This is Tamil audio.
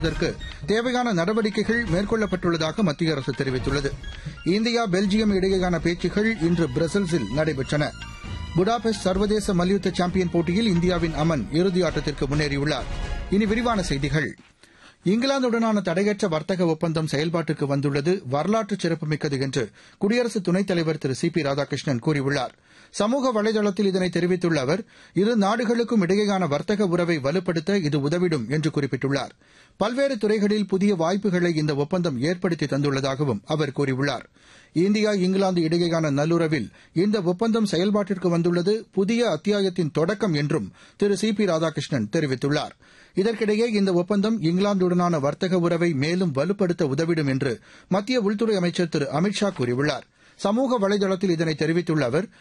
இதற்கு தேவையான நடவடிக்கைகள் மேற்கொள்ளப்பட்டுள்ளதாக மத்திய அரசு தெரிவித்துள்ளது இந்தியா பெல்ஜியம் இடையேயான பேச்சுக்கள் இன்று பிரசல்ஸில் நடைபெற்றன புடாபெஸ்ட் சர்வதேச மல்யுத்த சாம்பியன் போட்டியில் இந்தியாவின் அமன் இறுதியாட்டத்திற்கு முன்னேறியுள்ளார் இனி விரிவான செய்திகள் இங்கிலாந்துடனான தடையற்ற வர்த்தக ஒப்பந்தம் செயல்பாட்டுக்கு வந்துள்ளது வரலாற்று சிறப்புமிக்கது என்று குடியரசு துணைத் தலைவர் திரு சி பி ராதாகிருஷ்ணன் கூறியுள்ளார் சமூக வலைதளத்தில் இதனை தெரிவித்துள்ள அவர் இரு நாடுகளுக்கும் இடையேயான வர்த்தக உறவை வலுப்படுத்த இது உதவிடும் என்று குறிப்பிட்டுள்ளார் பல்வேறு துறைகளில் புதிய வாய்ப்புகளை இந்த ஒப்பந்தம் ஏற்படுத்தி தந்துள்ளதாகவும் அவர் கூறியுள்ளார் இந்தியா இங்கிலாந்து இடையேயான நல்லுறவில் இந்த ஒப்பந்தம் செயல்பாட்டிற்கு வந்துள்ளது புதிய அத்தியாயத்தின் தொடக்கம் என்றும் திரு சி பி ராதாகிருஷ்ணன் தெரிவித்துள்ளார் இதற்கிடையே இந்த ஒப்பந்தம் இங்கிலாந்துடனான வர்த்தக உறவை மேலும் வலுப்படுத்த உதவிடும் என்று மத்திய உள்துறை அமைச்சர் திரு அமித் ஷா கூறியுள்ளார் சமூக வலைதளத்தில் இதனை தெரிவித்துள்ள அவர்